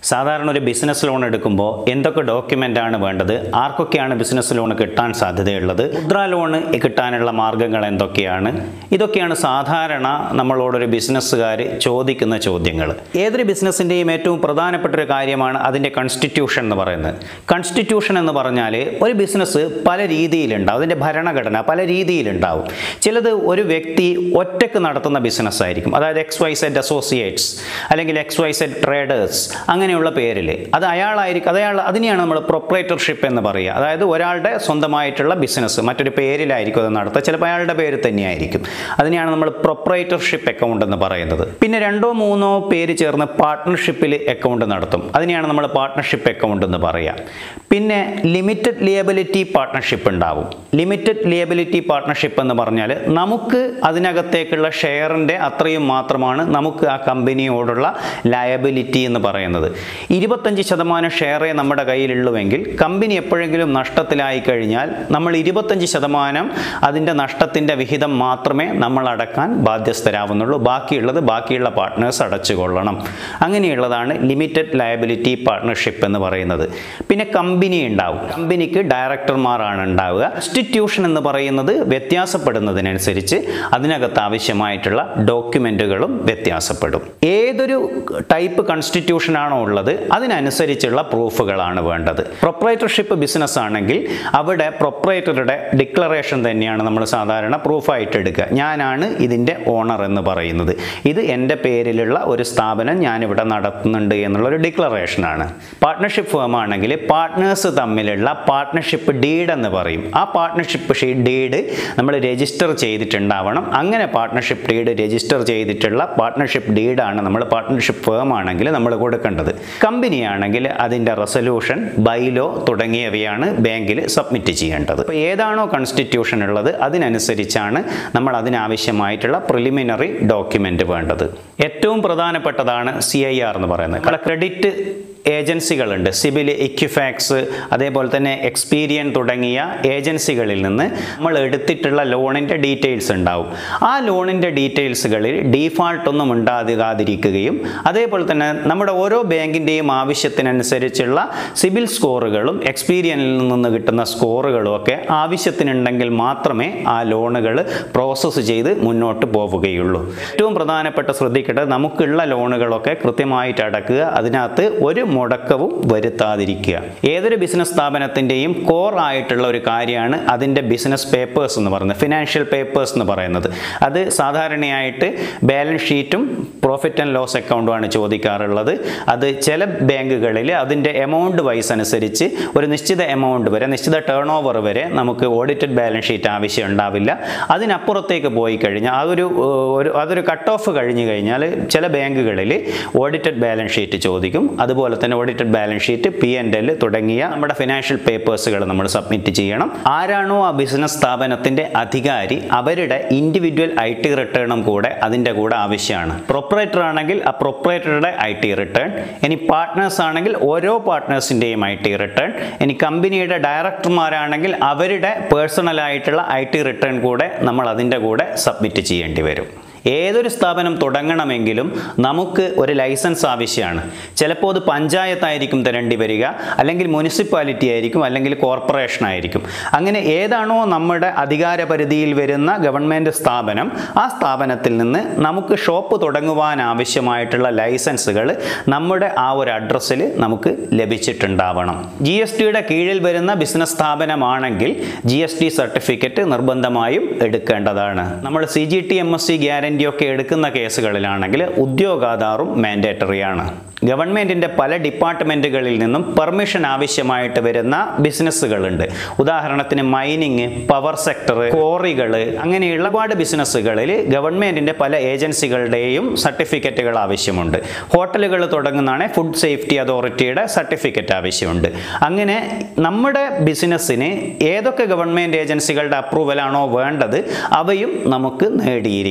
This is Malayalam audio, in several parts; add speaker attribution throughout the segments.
Speaker 1: സാധാരണ ഒരു ബിസിനസ് ലോൺ എടുക്കുമ്പോൾ എന്തൊക്കെ ഡോക്യുമെൻ്റ് ആണ് വേണ്ടത് ആർക്കൊക്കെയാണ് ബിസിനസ് ലോൺ കിട്ടാൻ സാധ്യതയുള്ളത് മുദ്രാ ലോൺ കിട്ടാനുള്ള മാർഗ്ഗങ്ങൾ എന്തൊക്കെയാണ് ഇതൊക്കെയാണ് സാധാരണ നമ്മളോടൊരു ബിസിനസ്സുകാർ ചോദിക്കുന്ന ചോദ്യങ്ങൾ ഏതൊരു ബിസിനസ്സിൻ്റെയും ഏറ്റവും പ്രധാനപ്പെട്ട ഒരു കാര്യമാണ് അതിൻ്റെ കൺസ്റ്റിറ്റ്യൂഷൻ എന്ന് പറയുന്നത് കൺസ്റ്റിറ്റ്യൂഷൻ എന്ന് പറഞ്ഞാൽ ഒരു ബിസിനസ് പല രീതിയിലുണ്ടാവും അതിൻ്റെ ഭരണഘടന പല രീതിയിലുണ്ടാവും ചിലത് ഒരു വ്യക്തി ഒറ്റക്ക് നടത്തുന്ന ബിസിനസ് ആയിരിക്കും അതായത് എക്സ് വൈ സെഡ് അസോസിയേറ്റ്സ് അല്ലെങ്കിൽ എക്സ് വൈ സെഡ് ട്രേഡേഴ്സ് അങ്ങനെയുള്ള പേരിൽ അത് അയാളായിരിക്കും അത് അയാൾ അതിനെയാണ് നമ്മൾ പ്രൊപ്പറേറ്റർഷിപ്പ് എന്ന് പറയുക അതായത് ഒരാളുടെ സ്വന്തമായിട്ടുള്ള ബിസിനസ് മറ്റൊരു പേരിലായിരിക്കും അത് നടത്തുക ചിലപ്പോൾ അയാളുടെ പേര് തന്നെയായിരിക്കും അതിനെയാണ് നമ്മൾ പ്രൊപ്പറേറ്റർഷിപ്പ് അക്കൗണ്ട് എന്ന് പറയുന്നത് പിന്നെ രണ്ടോ മൂന്നോ പേര് ചേർന്ന് പാർട്ട്ണർഷിപ്പിൽ അക്കൗണ്ട് നടത്തും അതിനെയാണ് നമ്മൾ പാർട്ട്ണർഷിപ്പ് അക്കൗണ്ട് എന്ന് പറയുക പിന്നെ ലിമിറ്റഡ് ലിയബിലിറ്റി പാർട്ട്ണർഷിപ്പ് ഉണ്ടാവും ലിമിറ്റഡ് ലിയബിലിറ്റി പാർട്ട്ണർഷിപ്പ് എന്ന് പറഞ്ഞാൽ നമുക്ക് അതിനകത്തേക്കുള്ള ഷെയറിൻ്റെ അത്രയും മാത്രമാണ് നമുക്ക് ആ കമ്പനിയോടുള്ള ലയബിലിറ്റി എന്ന് പറയുന്നത് ഇരുപത്തഞ്ച് ശതമാനം ഷെയറേ നമ്മുടെ കയ്യിലുള്ളുവെങ്കിൽ കമ്പനി എപ്പോഴെങ്കിലും നഷ്ടത്തിലായി കഴിഞ്ഞാൽ നമ്മൾ ഇരുപത്തഞ്ച് ശതമാനം അതിൻ്റെ നഷ്ടത്തിൻ്റെ വിഹിതം മാത്രമേ നമ്മൾ അടക്കാൻ ബാധ്യസ്ഥരാവുന്നുള്ളൂ ബാക്കിയുള്ളത് ബാക്കിയുള്ള പാർട്ട്നേഴ്സ് അടച്ചുകൊള്ളണം അങ്ങനെയുള്ളതാണ് ലിമിറ്റഡ് ലയബിലിറ്റി പാർട്ട്ണർഷിപ്പ് എന്ന് പറയുന്നത് പിന്നെ കമ്പനി ഉണ്ടാവും കമ്പനിക്ക് ഡയറക്ടർമാരാണ് ഉണ്ടാവുക ഇൻസ്റ്റിറ്റ്യൂഷൻ എന്ന് പറയുന്നത് വ്യത്യാസപ്പെടുന്നതിനനുസരിച്ച് അതിനകത്ത് ആവശ്യമായിട്ടുള്ള ഡോക്യുമെൻറ്റുകളും വ്യത്യാസപ്പെടും ഏതൊരു ടൈപ്പ് കൺസ്റ്റിറ്റ്യൂഷൻ ആണോ ഉള്ളത് അതിനനുസരിച്ചുള്ള പ്രൂഫുകളാണ് വേണ്ടത് പ്രൊപ്പറേറ്റർഷിപ്പ് ബിസിനസ് ആണെങ്കിൽ അവിടെ പ്രൊപ്പറേറ്ററുടെ ഡിക്ലറേഷൻ തന്നെയാണ് നമ്മൾ സാധാരണ പ്രൂഫായിട്ട് എടുക്കുക ഞാനാണ് ഇതിൻ്റെ ഓണർ എന്ന് പറയുന്നത് ഇത് എൻ്റെ പേരിലുള്ള ഒരു സ്ഥാപനം ഞാനിവിടെ നടത്തുന്നുണ്ട് എന്നുള്ള ഒരു ഡിക്ലറേഷനാണ് പാർട്ട്ണർഷിപ്പ് ഫേം ആണെങ്കിൽ പാർട്ട്നേഴ്സ് തമ്മിലുള്ള പാർട്ട്ണർഷിപ്പ് ഡീഡ് എന്ന് പറയും ആ പാർട്ട്ണർഷിപ്പ് ഡീഡ് നമ്മൾ രജിസ്റ്റർ ചെയ്തിട്ടുണ്ടാവണം അങ്ങനെ പാർട്ട്ണർഷിപ്പ് ഡീഡ് രജിസ്റ്റർ ചെയ്തിട്ടുള്ള പാർട്ട്ണർഷിപ്പ് ഡീഡാണ് നമ്മൾ പാർട്ട്ണർഷിപ്പ് ഫേം ആണെങ്കിൽ നമ്മൾ കൊടുക്കേണ്ടത് കമ്പനി ആണെങ്കിൽ അതിൻ്റെ റെസൊല്യൂഷൻ ബൈലോ തുടങ്ങിയവയാണ് ബാങ്കിൽ സബ്മിറ്റ് ചെയ്യേണ്ടത് അപ്പോൾ ഏതാണോ കൺസ്റ്റിറ്റ്യൂഷൻ ഉള്ളത് അതിനനുസരിച്ചാണ് നമ്മൾ അതിനാവശ്യമായിട്ടുള്ള പ്രിലിമിനറി ഡോക്യുമെൻ്റ് വേണ്ടത് ഏറ്റവും പ്രധാനപ്പെട്ടതാണ് സി ഐ ആർ എന്ന് പറയുന്നത് അവിടെ ക്രെഡിറ്റ് ഏജൻസികളുണ്ട് സിബിൽ ഇക്യുഫാക്സ് അതേപോലെ തന്നെ എക്സ്പീരിയൻ തുടങ്ങിയ ഏജൻസികളിൽ നിന്ന് നമ്മൾ എടുത്തിട്ടുള്ള ലോണിൻ്റെ ഡീറ്റെയിൽസ് ഉണ്ടാവും ആ ലോണിൻ്റെ ഡീറ്റെയിൽസുകളിൽ ഡീഫാൾട്ട് ഒന്നും ഉണ്ടാകാതിരിക്കുകയും അതേപോലെ തന്നെ നമ്മുടെ ഓരോ ബാങ്കിൻ്റെയും ആവശ്യത്തിനനുസരിച്ചുള്ള സിബിൽ സ്കോറുകളും എക്സ്പീരിയനിൽ നിന്ന് കിട്ടുന്ന സ്കോറുകളും ഒക്കെ ആവശ്യത്തിനുണ്ടെങ്കിൽ മാത്രമേ ആ ലോണുകൾ പ്രോസസ്സ് ചെയ്ത് മുന്നോട്ട് പോവുകയുള്ളൂ ഏറ്റവും പ്രധാനപ്പെട്ട ശ്രദ്ധിക്കേണ്ടത് നമുക്കുള്ള ലോണുകളൊക്കെ കൃത്യമായിട്ട് അടക്കുക അതിനകത്ത് ഒരു മുടക്കവും വരുത്താതിരിക്കുക ഏതൊരു ബിസിനസ് സ്ഥാപനത്തിൻ്റെയും കോർ ആയിട്ടുള്ള ഒരു കാര്യമാണ് അതിൻ്റെ ബിസിനസ് പേപ്പേഴ്സ് എന്ന് പറയുന്നത് ഫിനാൻഷ്യൽ പേപ്പേഴ്സ് എന്ന് പറയുന്നത് അത് സാധാരണയായിട്ട് ബാലൻസ് ഷീറ്റും പ്രോഫിറ്റ് ആൻഡ് ലോസ് അക്കൗണ്ടുമാണ് ചോദിക്കാറുള്ളത് അത് ചില ബാങ്കുകളിൽ അതിൻ്റെ എമൗണ്ട് വൈസ് അനുസരിച്ച് ഒരു നിശ്ചിത എമൗണ്ട് വരെ നിശ്ചിത ടേൺ ഓവർ വരെ നമുക്ക് ഓഡിറ്റഡ് ബാലൻസ് ഷീറ്റ് ആവശ്യം ഉണ്ടാവില്ല അതിനപ്പുറത്തേക്ക് പോയി കഴിഞ്ഞാൽ അതൊരു ഏഹ്, ഒരു അതൊരു കട്ട് ഓഫ് കഴിഞ്ഞ് കഴിഞ്ഞാൽ ചില ബാങ്കുകളിൽ ഓഡിറ്റഡ് ബാലൻസ് ഷീറ്റ് ചോദിക്കും അതുപോലെ തന്നെ audited balance sheet P and L തുടങ്ങിയ നമ്മുടെ ഫിനാൻഷ്യൽ പേപ്പേഴ്സുകൾ നമ്മൾ സബ്മിറ്റ് ചെയ്യണം ആരാണോ ആ ബിസിനസ് സ്ഥാപനത്തിൻ്റെ അധികാരി അവരുടെ ഇൻഡിവിജ്വൽ ഐ ടി റിട്ടേണും കൂടെ അതിൻ്റെ കൂടെ ആവശ്യമാണ് പ്രൊപ്പറേറ്റർ ആണെങ്കിൽ ആ പ്രൊപ്പറേറ്ററുടെ ഐ ടി റിട്ടേൺ ഇനി പാർട്ട്നേഴ്സ് ആണെങ്കിൽ ഓരോ പാർട്ട്നേഴ്സിൻ്റെയും ഐ ടി റിട്ടേൺ ഇനി കമ്പനിയുടെ ഡയറക്ടർമാരാണെങ്കിൽ അവരുടെ പേഴ്സണലായിട്ടുള്ള ഐ ടി റിട്ടേൺ കൂടെ നമ്മൾ അതിൻ്റെ കൂടെ സബ്മിറ്റ് ചെയ്യേണ്ടി വരും ഏതൊരു സ്ഥാപനം തുടങ്ങണമെങ്കിലും നമുക്ക് ഒരു ലൈസൻസ് ആവശ്യമാണ് ചിലപ്പോൾ അത് പഞ്ചായത്തായിരിക്കും തരേണ്ടി വരിക അല്ലെങ്കിൽ മുനിസിപ്പാലിറ്റി ആയിരിക്കും അല്ലെങ്കിൽ കോർപ്പറേഷൻ ആയിരിക്കും അങ്ങനെ ഏതാണോ നമ്മുടെ അധികാര പരിധിയിൽ വരുന്ന ഗവൺമെൻറ് സ്ഥാപനം ആ സ്ഥാപനത്തിൽ നിന്ന് നമുക്ക് ഷോപ്പ് തുടങ്ങുവാൻ ആവശ്യമായിട്ടുള്ള ലൈസൻസുകൾ നമ്മുടെ ആ ഒരു അഡ്രസ്സിൽ നമുക്ക് ലഭിച്ചിട്ടുണ്ടാവണം ജി എസ് ടിയുടെ കീഴിൽ വരുന്ന ബിസിനസ് സ്ഥാപനമാണെങ്കിൽ ജി എസ് ടി സർട്ടിഫിക്കറ്റ് നിർബന്ധമായും എടുക്കേണ്ടതാണ് നമ്മൾ C G T M S C guarantee ഒക്കെ എടുക്കുന്ന കേസുകളിലാണെങ്കിൽ ഉദ്യോഗാധാറും മാൻഡേറ്ററി ആണ് ഗവൺമെൻറ്റിൻ്റെ പല ഡിപ്പാർട്ട്മെൻറ്റുകളിൽ നിന്നും പെർമിഷൻ ആവശ്യമായിട്ട് വരുന്ന ബിസിനസ്സുകളുണ്ട് ഉദാഹരണത്തിന് മൈനിങ് പവർ സെക്ടർ കോറികൾ അങ്ങനെയുള്ള ഒരുപാട് ബിസിനസ്സുകളിൽ ഗവൺമെൻറ്റിൻ്റെ പല ഏജൻസികളുടെയും സർട്ടിഫിക്കറ്റുകൾ ആവശ്യമുണ്ട് ഹോട്ടലുകൾ തുടങ്ങുന്നതാണ് ഫുഡ് സേഫ്റ്റി അതോറിറ്റിയുടെ സർട്ടിഫിക്കറ്റ് ആവശ്യമുണ്ട് അങ്ങനെ നമ്മുടെ ബിസിനസ്സിന് ഏതൊക്കെ ഗവൺമെൻറ് ഏജൻസികളുടെ അപ്രൂവലാണോ വേണ്ടത് അവയും നമുക്ക് നേടിയിരിക്കണം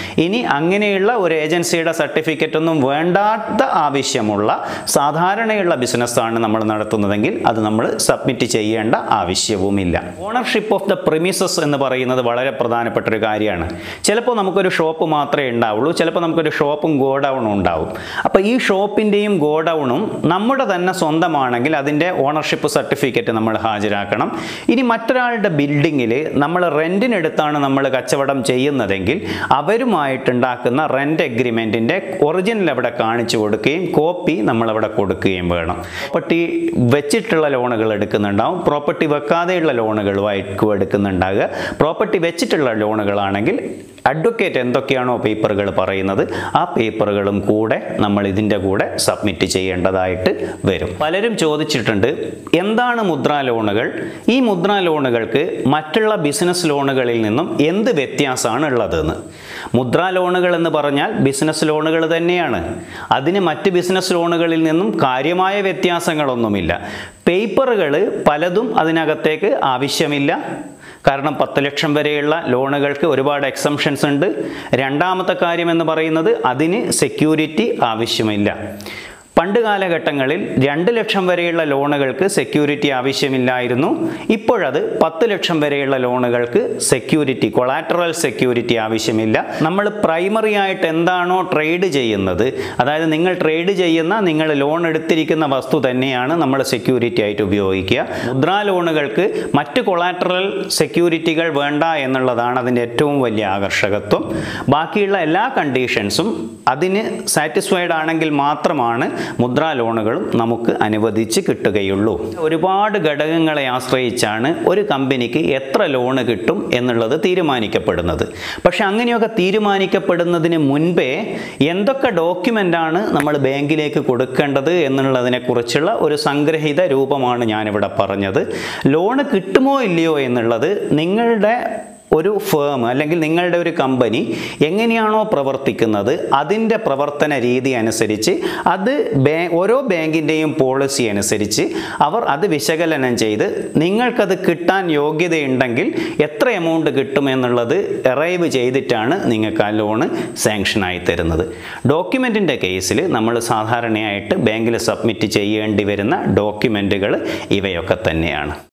Speaker 1: ഇനി അങ്ങനെയുള്ള ഒരു ഏജൻസിയുടെ സർട്ടിഫിക്കറ്റ് ഒന്നും വേണ്ടാത്ത ആവശ്യമുള്ള സാധാരണയുള്ള ബിസിനസ്സാണ് നമ്മൾ നടത്തുന്നതെങ്കിൽ അത് നമ്മൾ സബ്മിറ്റ് ചെയ്യേണ്ട ആവശ്യവുമില്ല ഓണർഷിപ്പ് ഓഫ് ദ പ്രിമിസസ് എന്ന് പറയുന്നത് വളരെ പ്രധാനപ്പെട്ട ഒരു കാര്യമാണ് ചിലപ്പോൾ നമുക്കൊരു ഷോപ്പ് മാത്രമേ ഉണ്ടാവുള്ളൂ ചിലപ്പോൾ നമുക്കൊരു ഷോപ്പും ഗോഡൗണും ഉണ്ടാവും അപ്പോൾ ഈ ഷോപ്പിൻ്റെയും ഗോഡൗണും നമ്മുടെ തന്നെ സ്വന്തമാണെങ്കിൽ അതിൻ്റെ ഓണർഷിപ്പ് സർട്ടിഫിക്കറ്റ് നമ്മൾ ഹാജരാക്കണം ഇനി മറ്റൊരാളുടെ ബിൽഡിങ്ങിൽ നമ്മൾ റെൻറ്റിനെടുത്താണ് നമ്മൾ കച്ചവടം ചെയ്യുന്നതെങ്കിൽ അവരുമായിട്ടുണ്ടാക്കുന്ന റെൻ്റ് എഗ്രിമെൻറ്റിൻ്റെ ഒറിജിനൽ അവിടെ കാണിച്ചു കൊടുക്കുകയും കോപ്പി നമ്മളവിടെ കൊടുക്കുകയും വേണം പ്രോപ്പർട്ടി വെച്ചിട്ടുള്ള ലോണുകൾ എടുക്കുന്നുണ്ടാവും പ്രോപ്പർട്ടി വെക്കാതെയുള്ള ലോണുകളുമായിരിക്കും എടുക്കുന്നുണ്ടാകുക പ്രോപ്പർട്ടി വെച്ചിട്ടുള്ള ലോണുകളാണെങ്കിൽ അഡ്വക്കേറ്റ് എന്തൊക്കെയാണോ പേപ്പറുകൾ പറയുന്നത് ആ പേപ്പറുകളും കൂടെ നമ്മൾ ഇതിൻ്റെ കൂടെ സബ്മിറ്റ് ചെയ്യേണ്ടതായിട്ട് വരും പലരും ചോദിച്ചിട്ടുണ്ട് എന്താണ് മുദ്രാ ലോണുകൾ ഈ മുദ്രാ ലോണുകൾക്ക് മറ്റുള്ള ബിസിനസ് ലോണുകളിൽ നിന്നും എന്ത് വ്യത്യാസമാണ് ഉള്ളതെന്ന് മുദ്രാ ലോണുകൾ എന്ന് പറഞ്ഞാൽ ബിസിനസ് ലോണുകൾ തന്നെയാണ് അതിന് മറ്റ് ബിസിനസ് ലോണുകളിൽ നിന്നും കാര്യമായ വ്യത്യാസങ്ങളൊന്നുമില്ല പേപ്പറുകൾ പലതും അതിനകത്തേക്ക് ആവശ്യമില്ല കാരണം പത്ത് ലക്ഷം വരെയുള്ള ലോണുകൾക്ക് ഒരുപാട് എക്സംഷൻസ് ഉണ്ട് രണ്ടാമത്തെ കാര്യം എന്ന് പറയുന്നത് അതിന് സെക്യൂരിറ്റി ആവശ്യമില്ല പണ്ട് കാലഘട്ടങ്ങളിൽ രണ്ട് ലക്ഷം വരെയുള്ള ലോണുകൾക്ക് സെക്യൂരിറ്റി ആവശ്യമില്ലായിരുന്നു ഇപ്പോഴത് പത്ത് ലക്ഷം വരെയുള്ള ലോണുകൾക്ക് സെക്യൂരിറ്റി കൊളാറ്ററൽ സെക്യൂരിറ്റി ആവശ്യമില്ല നമ്മൾ പ്രൈമറി ആയിട്ട് എന്താണോ ട്രേഡ് ചെയ്യുന്നത് അതായത് നിങ്ങൾ ട്രേഡ് ചെയ്യുന്ന നിങ്ങൾ ലോൺ എടുത്തിരിക്കുന്ന വസ്തു തന്നെയാണ് നമ്മൾ സെക്യൂരിറ്റി ആയിട്ട് ഉപയോഗിക്കുക മുദ്രാ ലോണുകൾക്ക് മറ്റ് കൊളാറ്ററൽ സെക്യൂരിറ്റികൾ വേണ്ട എന്നുള്ളതാണ് അതിൻ്റെ ഏറ്റവും വലിയ ആകർഷകത്വം ബാക്കിയുള്ള എല്ലാ കണ്ടീഷൻസും അതിന് സാറ്റിസ്ഫൈഡ് ആണെങ്കിൽ മാത്രമാണ് മുദ്രാ ലോണുകളും നമുക്ക് അനുവദിച്ച് കിട്ടുകയുള്ളൂ ഒരുപാട് ഘടകങ്ങളെ ആശ്രയിച്ചാണ് ഒരു കമ്പനിക്ക് എത്ര ലോണ് കിട്ടും എന്നുള്ളത് തീരുമാനിക്കപ്പെടുന്നത് പക്ഷെ അങ്ങനെയൊക്കെ തീരുമാനിക്കപ്പെടുന്നതിന് മുൻപേ എന്തൊക്കെ ഡോക്യുമെൻ്റാണ് നമ്മൾ ബാങ്കിലേക്ക് കൊടുക്കേണ്ടത് എന്നുള്ളതിനെക്കുറിച്ചുള്ള ഒരു സംഗ്രഹിത രൂപമാണ് ഞാനിവിടെ പറഞ്ഞത് ലോണ് കിട്ടുമോ ഇല്ലയോ എന്നുള്ളത് നിങ്ങളുടെ ഒരു ഫേം അല്ലെങ്കിൽ നിങ്ങളുടെ ഒരു കമ്പനി എങ്ങനെയാണോ പ്രവർത്തിക്കുന്നത് അതിൻ്റെ പ്രവർത്തന രീതി അനുസരിച്ച് അത് ബാ ഓരോ ബാങ്കിൻ്റെയും പോളിസി അനുസരിച്ച് അവർ അത് വിശകലനം ചെയ്ത് നിങ്ങൾക്കത് കിട്ടാൻ യോഗ്യതയുണ്ടെങ്കിൽ എത്ര എമൗണ്ട് കിട്ടും എന്നുള്ളത് എറൈവ് ചെയ്തിട്ടാണ് നിങ്ങൾക്ക് ആ ലോണ് സാങ്ഷനായി തരുന്നത് ഡോക്യുമെൻറ്റിൻ്റെ കേസിൽ നമ്മൾ സാധാരണയായിട്ട് ബാങ്കിൽ സബ്മിറ്റ് ചെയ്യേണ്ടി വരുന്ന ഡോക്യുമെൻറ്റുകൾ ഇവയൊക്കെ തന്നെയാണ്